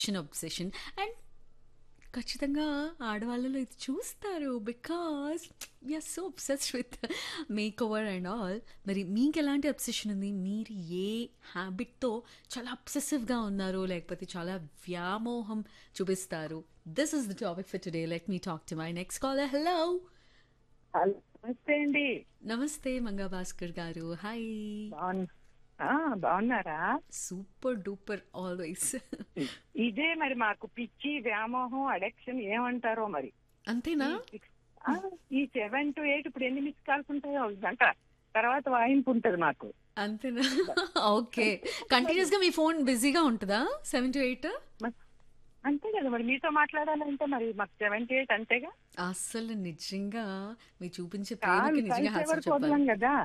Obsession obsession and ఖచ్చితంగా ఆడవాళ్ళలో ఇది చూస్తారు because we are so obsessed with makeover and all మరి మీకు ఎలాంటి అబ్సెషన్ ఉంది మీరు ఏ హ్యాబిట్తో చాలా అబ్సెసివ్గా ఉన్నారు లేకపోతే చాలా వ్యామోహం చూపిస్తారు this is the topic for today let me talk to my next caller hello hello నమస్తే అండి నమస్తే మంగా భాస్కర్ గారు హాయ్ బాగున్నా ఆ, బాగున్నారా సూపర్ డూపర్ ఆల్వేస్ ఇదే మరి మాకు పిచ్చి వ్యామోహం అడక్షన్ ఏమంటారో మరి అంతేనా ఆ, ఈ సెవెన్ టు ఎయిట్ ఇప్పుడు ఎన్ని మిస్ కాల్స్ ఉంటాయో ఒక గంట తర్వాత వాయింపు ఉంటది మాకు అంతేనా ఓకే కంటిన్యూస్ గా మీ ఫోన్ బిజీగా ఉంటుందా సెవెన్ టు ఎయిట్ మ- అంతే కదా మరి మీతో మాట్లాడాలంటే మరి మాకు సెవెన్ టు ఎయిట్ అంతేగా అసలు నిజంగా మీరు చూపించే కాదు ప్రేమకి నిజంగా కలిసి ఎవరు హ్యాట్స్ వదలం చెప్పాలి కదా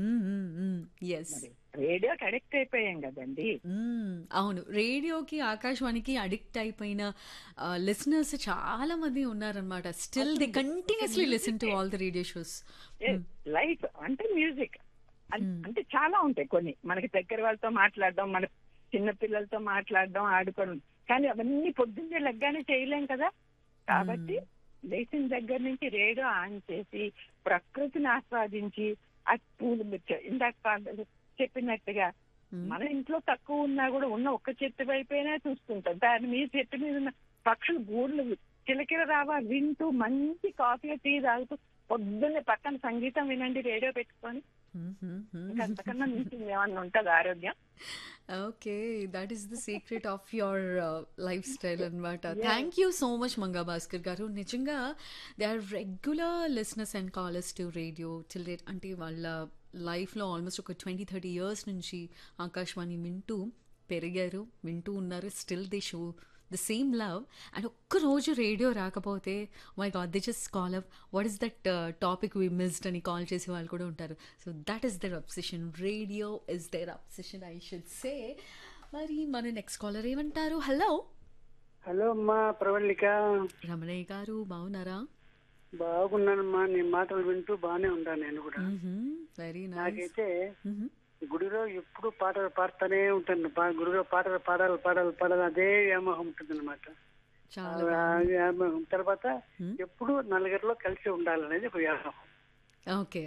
ఎస్ మరి రేడియోకి అడిక్ట్ అయిపోయాం కదండి అవును రేడియోకి ఆకాశవాణికి అడిక్ట్ అయిపోయిన లిసనర్స్ చాలా మంది ఉన్నారనమాట still the continuously listen to all the radio shows life అంటే మ్యూజిక్ అంటే చాలా ఉంటాయి కొన్ని మనకి దగ్గర వాళ్ళతో మాట్లాడడం మన చిన్న పిల్లలతో మాట్లాడడం ఆడుకోవడం కానీ అవన్నీ పొద్దున్నే లెగ్గానే చేయలేం కదా కాబట్టి లేచిన దగ్గర నుంచి రేడియో ఆన్ చేసి ప్రకృతిని ఆస్వాదించి ఆ పూలు చె- ఇందాక పా- చెప్పినట్టుగా మన ఇంట్లో తక్కువ ఉన్నా కూడా ఉన్న ఒక్క చెట్టు వైపైనా చూస్తుంటాం దాని మీద చెట్టు మీద ఉన్న పక్షులు గూడ్లు కిలకిల రావా వింటూ మంచి కాఫీ టీ తాగుతూ పొద్దున్నే పక్కన సంగీతం వినండి రేడియో పెట్టుకొని ఇంకా అంతకన్నా మించి ఏమన్నా ఉంటుంది ఆరోగ్యం okay that is the secret of your lifestyle అనమాట thank you so much Manga Bhaskar గారు నిజంగా they are regular listeners and callers to radio till date అంటే వాళ్ళ లైఫ్లో ఆల్మోస్ట్ ఒక ట్వంటీ థర్టీ ఇయర్స్ నుంచి ఆకాశవాణి వింటూ పెరిగారు వింటూ ఉన్నారు still they show the same love and ఒక్కరోజు రేడియో రాకపోతే my god they just call up what is that topic we missed అని కాల్ చేసే వాళ్ళు కూడా ఉంటారు so that is their obsession radio is their obsession I should say మరి మన next caller ఏమంటారు హలో హలో అమ్మా ప్రవళిక రమణయ్య గారు బాగున్నారా బాగున్నానమ్మా నీ మాటలు వింటూ బాగానే ఉన్నాను నేను కూడా వెరీ నైస్ నాకైతే గుడిలో ఎప్పుడు పాటలు పాడుతూనే ఉంటాను పా- గుడిలో పాటలు పాడాలి పాడాలి పాడాలి అదే వ్యామోహం ఉంటుంది అనమాట చాలా వ్యామోహం తర్వాత ఎప్పుడు నలుగురిలో కలిసి ఉండాలనేది ఒక వ్యామోహం ఓకే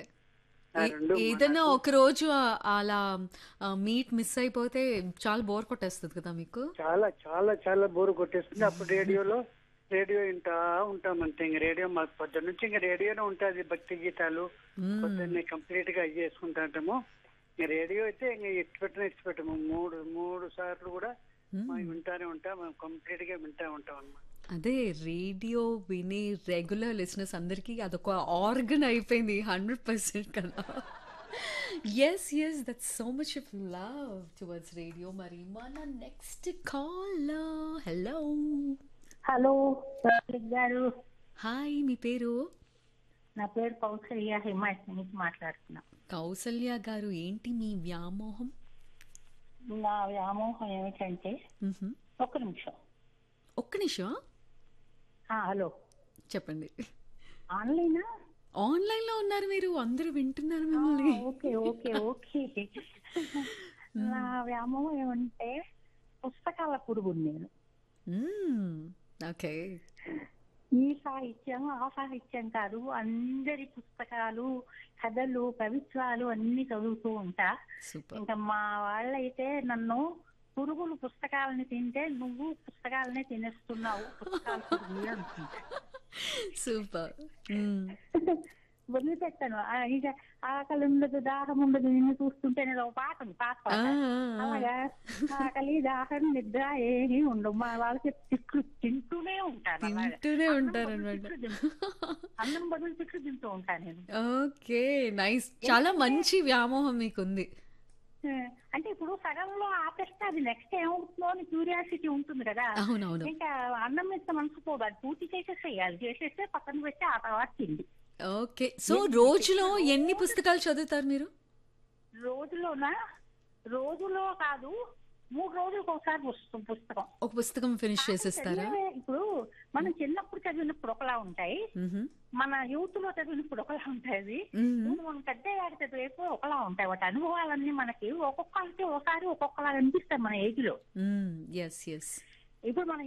ఆ రెండు ఏదైనా ఒక రోజు ఆ- అలా మీట్ మిస్ అయిపోతే చాలా బోర్ కొట్టేస్తుంది కదా మీకు చాలా చాలా చాలా బోరు కొట్టేస్తుంది అప్పుడు రేడియోలో రేడియో వింటా ఉంటాం అంతే ఇంక రేడియో మాకు పొద్దున్న నుంచి ఇంకా రేడియోనే ఉంటుంది భక్తి గీతాలు మ్మ్. పొద్దున్నే కంప్లీట్ గా ఇది చేసుకుంటా ఉంటాము ఇంకా రేడియో అయితే ఇంకా ఇటు పెట్టిన ఇటు పెట్టము మూడు మూడు సార్లు కూడా మనం వింటానే ఉంటాం మేము కంప్లీట్ గా వింటా ఉంటాం అన్నమాట అదే రేడియో వినే రెగ్యులర్ లిసనర్స్ అందరికీ అదొక ఆర్గన్ అయిపోయింది హండ్రెడ్ పర్సెంట్ కదా yes yes that so much of love towards radio మరి మన next call hello hello Pradeep గారు హాయ్ మీ పేరు నా పేరు కౌసల్య హిమాయత్ నుంచి మాట్లాడుతున్నా కౌసల్య గారు ఏంటి మీ వ్యామోహం నా వ్యామోహం ఏమిటంటే మ్హూ. ఒక్క నిమిషం ఒక్క నిమిషం ఆ, హలో చెప్పండి ఆన్లైనా ఆన్లైన్ లో ఉన్నారు మీరు అందరూ వింటున్నారు ఆ, మిమ్మల్ని ఓకే ఓకే ఓకే నా వ్యామోహం ఏమంటే పుస్తకాల పురుగు నేను ఓకే ఈ సాహిత్యం ఆ సాహిత్యం కాదు అందరి పుస్తకాలు కథలు కవిత్వాలు అన్ని చదువుతూ ఉంటా సూపర్ ఇంకా మా వాళ్ళైతే నన్ను పురుగులు పుస్తకాలని తింటే నువ్వు పుస్తకాలనే తినేస్తున్నావు పుస్తకాలు పురుగులు అంటుంది సూపర్ వదిలిపెట్టాను ఆ, ఇక ఆకలి ఉండదు దాహం ఉండదు నిన్ను చూస్తుంటే నేను ఒక పాట ఉంది పాట పాట అలాగా ఆకలి దాహం నిద్ర ఏమీ ఉండవు మా వాళ్ళకి తిట్లు తింటూనే ఉంటాను అలాగా. తింటూనే అన్నం ఉంటారు బదులు అనమాట తిట్లు తింటూ- అన్నం బదులు తిట్లు తింటూ ఉంటాను నేను ఓకే నైస్ చాలా మంచి వ్యామోహం మీకుంది ఆ, అంటే ఇప్పుడు సగంలో ఆపేస్తే అది నెక్స్ట్ ఏమవుతుందో అని క్యూరియాసిటీ ఉంటుంది కదా అవునవును ఇంకా అన్నం మీద మనసు పోదు అది పూర్తి చేసేసేయాలి చేసేస్తే పక్కన పెట్టి ఆ తర్వాత తిండి ఓకే సో రోజులో ఎన్ని పుస్తకాలు చదువుతారు మీరు రోజులోనా రోజులో కాదు మూడు రోజులకు ఒకసారి వస్తుంది పుస్తకం ఒక పుస్తకం ఫినిష్ చేసేస్తారా చదివే- ఇప్పుడు మనం చిన్నప్పుడు చదివినప్పుడు ఒకలా ఉంటాయి మ్హూ. మన యూత్ లో చదివినప్పుడు ఒకలా ఉంటాయి మ్మ్. ఇప్పుడు మనం పెద్ద వాడి చదివేపు ఒకలా ఉంటాయి వాటి అనుభవాలన్నీ మనకి ఒక్కొక్కరికి ఒకసారి ఒక్కొక్కలా అనిపిస్తాయి మన ఏజ్ లో మ్మ్. ఎస్ ఎస్ ఇప్పుడు మనం